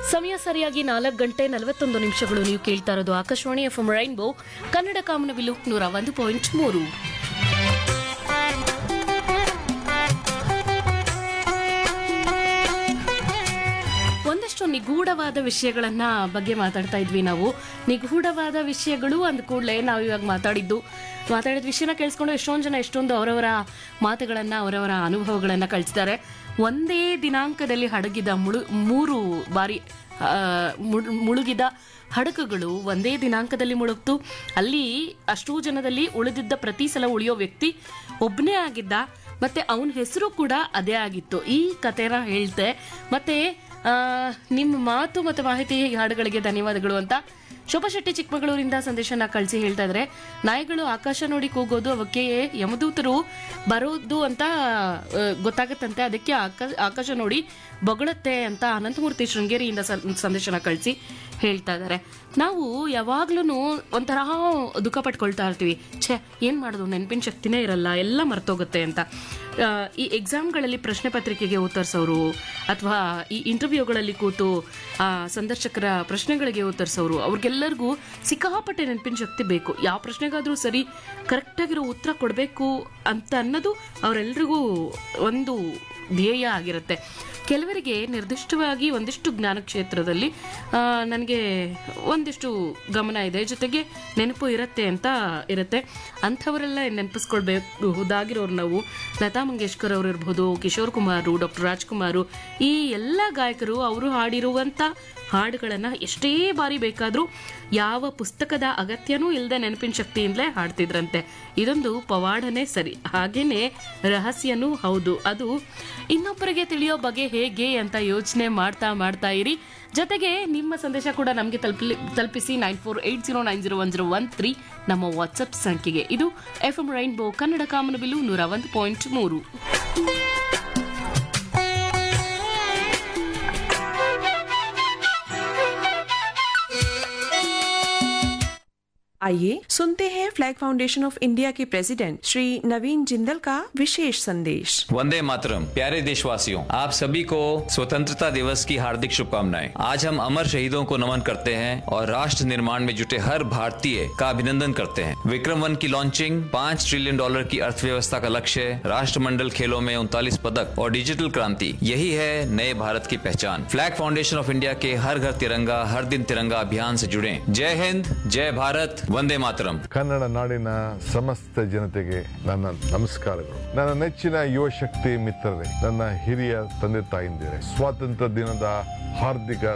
ಸಮಯ ಸರಿಯಾಗಿ ನಾಲ್ಕು ಗಂಟೆ ನಲವತ್ತೊಂದು ನಿಮಿಷಗಳು ನೀವು ಕೇಳ್ತಾ ಇರೋದು Akashvani F M rainbow Kannada ಕಾಮನಬಿಲ್ಲು ನೂರ ಒಂದು ಪಾಯಿಂಟ್ ಮೂರು ಒಂದಷ್ಟು ನಿಗೂಢವಾದ ವಿಷಯಗಳನ್ನ ಬಗ್ಗೆ ಮಾತಾಡ್ತಾ ಇದ್ವಿ ನಾವು ನಿಗೂಢವಾದ ವಿಷಯಗಳು ಅಂದ ಕೂಡಲೇ ನಾವು ಇವಾಗ ಮಾತಾಡಿದ್ದು ಮಾತಾಡಿದ ವಿಷಯನ ಕೇಳಿಸ್ಕೊಂಡು ಎಷ್ಟೊಂದು ಜನ ಎಷ್ಟೊಂದು ಅವರವರ ಮಾತುಗಳನ್ನ ಅವರವರ ಅನುಭವಗಳನ್ನ ಕಳಿಸ್ತಾರೆ ಒಂದೇ ದಿನಾಂಕದಲ್ಲಿ ಹಡಗಿದ ಮುಳು ಮೂರು ಬಾರಿ ಆ, ಮುಳ್- ಮುಳುಗಿದ ಹಡಗುಗಳು ಒಂದೇ ದಿನಾಂಕದಲ್ಲಿ ಮುಳುಗ್ತು ಅಲ್ಲಿ ಅಷ್ಟೂ ಜನದಲ್ಲಿ ಉಳಿದಿದ್ದ ಪ್ರತಿ ಸಲ ಉಳಿಯೋ ವ್ಯಕ್ತಿ ಒಬ್ಬನೇ ಆಗಿದ್ದ ಮತ್ತೆ ಅವನ ಹೆಸರು ಕೂಡ ಅದೇ ಆಗಿತ್ತು ಈ ಕಥೆನ ಹೇಳ್ತೆ ಮತ್ತೆ ಆ, ನಿಮ್ಮ ಮಾತು ಮತ್ತು ಮಾಹಿತಿ ಈ ಹಾಡುಗಳಿಗೆ ಧನ್ಯವಾದಗಳು ಅಂತ ಶೋಭಾ ಶೆಟ್ಟಿ ಚಿಕ್ಕಮಗಳೂರಿಂದ ಸಂದೇಶನ ಕಳಿಸಿ ಹೇಳ್ತಾ ಇದ್ರೆ ನಾಯಿಗಳು ಆಕಾಶ ನೋಡಿ ಕೂಗೋದು ಅವಕ್ಕೆ ಯಮದೂತರು ಬರೋದು ಅಂತ ಆ, ಗೊತ್ತಾಗತ್ತಂತೆ ಅದಕ್ಕೆ ಆಕಾಶ ಆಕಾಶ ನೋಡಿ ಬೊಗಳುತ್ತೆ ಅಂತ ಅನಂತಮೂರ್ತಿ ಶೃಂಗೇರಿಯಿಂದ ಸಂ- ಸಂದೇಶನ ಕಳಿಸಿ ಹೇಳ್ತಾ ಇದ್ದಾರೆ ನಾವು ಯಾವಾಗ್ಲೂ ಒಂಥರ ದುಃಖ ಪಟ್ಕೊಳ್ತಾ ಇರ್ತೀವಿ ಛೇ ಏನ್ ಮಾಡೋದು ನೆನಪಿನ ಶಕ್ತಿನೇ ಇರಲ್ಲ ಎಲ್ಲ ಮರ್ತೋಗುತ್ತೆ ಅಂತ ಆ, ಈ ಎಕ್ಸಾಮ್ಗಳಲ್ಲಿ ಪ್ರಶ್ನೆ ಪತ್ರಿಕೆಗೆ ಉತ್ತರಿಸೋರು ಅಥವಾ ಈ ಇಂಟರ್ವ್ಯೂಗಳಲ್ಲಿ ಕೂತು ಆ, ಸಂದರ್ಶಕರ ಪ್ರಶ್ನೆಗಳಿಗೆ ಉತ್ತರಿಸೋರು ಅವ್ರಿಗೆಲ್ಲರಿಗೂ ಸಿಕ್ಕಾಪಟ್ಟೆ ನೆನಪಿನ ಶಕ್ತಿ ಬೇಕು ಯಾವ ಪ್ರಶ್ನೆಗಾದ್ರೂ ಸರಿ ಕರೆಕ್ಟಾಗಿರೋ ಉತ್ತರ ಕೊಡಬೇಕು ಅಂತ ಅನ್ನೋದು ಅವರೆಲ್ರಿಗೂ ಒಂದು ಧ್ಯೇಯ ಆಗಿರುತ್ತೆ ಕೆಲವರಿಗೆ ನಿರ್ದಿಷ್ಟವಾಗಿ ಒಂದಿಷ್ಟು ಜ್ಞಾನ ಕ್ಷೇತ್ರದಲ್ಲಿ ಆ, ನನಗೆ ಒಂದಿಷ್ಟು ಗಮನ ಇದೆ ಜೊತೆಗೆ ನೆನಪು ಇರುತ್ತೆ ಅಂತ ಇರುತ್ತೆ ಅಂಥವರೆಲ್ಲ ನೆನಪಿಸ್ಕೊಳ್ಬಹುದಾಗಿರೋರು ನಾವು ಲತಾ ಮಂಗೇಶ್ಕರ್ ಅವರು ಇರ್ಬೋದು ಕಿಶೋರ್ ಕುಮಾರು ಡಾಕ್ಟರ್ ರಾಜ್ಕುಮಾರು ಈ ಎಲ್ಲ ಗಾಯಕರು ಅವರು ಹಾಡಿರುವಂಥ ಹಾಡುಗಳನ್ನು ಎಷ್ಟೇ ಬಾರಿ ಬೇಕಾದರೂ ಯಾವ ಪುಸ್ತಕದ ಅಗತ್ಯನೂ ಇಲ್ಲದೆ ನೆನಪಿನ ಶಕ್ತಿಯಿಂದಲೇ ಹಾಡ್ತಿದ್ರಂತೆ ಇದೊಂದು ಪವಾಡನೇ ಸರಿ ಹಾಗೇನೆ ರಹಸ್ಯನೂ ಹೌದು ಅದು ಇನ್ನೊಬ್ಬರಿಗೆ ತಿಳಿಯೋ ಬಗೆ ಹೇಗೆ ಅಂತ ಯೋಚನೆ ಮಾಡ್ತಾ ಮಾಡ್ತಾ ಇರಿ ಜೊತೆಗೆ ನಿಮ್ಮ ಸಂದೇಶ ಕೂಡ ನಮಗೆ ತಲುಪಲಿ ತಲುಪಿಸಿ nine four eight zero nine zero one zero one three ನಮ್ಮ ವಾಟ್ಸಪ್ ಸಂಖ್ಯೆಗೆ ಇದು ಎಫ್ ಎಂ ರೈನ್ಬೋ ಕನ್ನಡ ಕಾಮನಬಿಲ್ಲು ನೂರ ಒಂದು ಪಾಯಿಂಟ್ ಮೂರು आइए सुनते हैं फ्लैग फाउंडेशन ऑफ इंडिया के प्रेसिडेंट श्री नवीन जिंदल का विशेष संदेश वंदे मातरम प्यारे देशवासियों आप सभी को स्वतंत्रता दिवस की हार्दिक शुभकामनाएं आज हम अमर शहीदों को नमन करते हैं और राष्ट्र निर्माण में जुटे हर भारतीय का अभिनंदन करते हैं विक्रम वन की लॉन्चिंग पाँच ट्रिलियन डॉलर की अर्थव्यवस्था का लक्ष्य राष्ट्रमंडल खेलों में उनतालीस पदक और डिजिटल क्रांति यही है नए भारत की पहचान फ्लैग फाउंडेशन ऑफ इंडिया के हर घर तिरंगा हर दिन तिरंगा अभियान से जुड़े जय हिंद जय भारत वंदे मातरम ಕನ್ನಡ ನಾಡಿನ ಸಮಸ್ತ ಜನತೆಗೆ ನನ್ನ ನಮಸ್ಕಾರಗಳು ನನ್ನ ನೆಚ್ಚಿನ ಯುವ ಶಕ್ತಿ ಮಿತ್ರರೇ ನನ್ನ ಹಿರಿಯ ತಂದೆ ತಾಯಿಂದಿರೇ ಸ್ವಾತಂತ್ರ್ಯ ದಿನದ ಹಾರ್ದಿಕ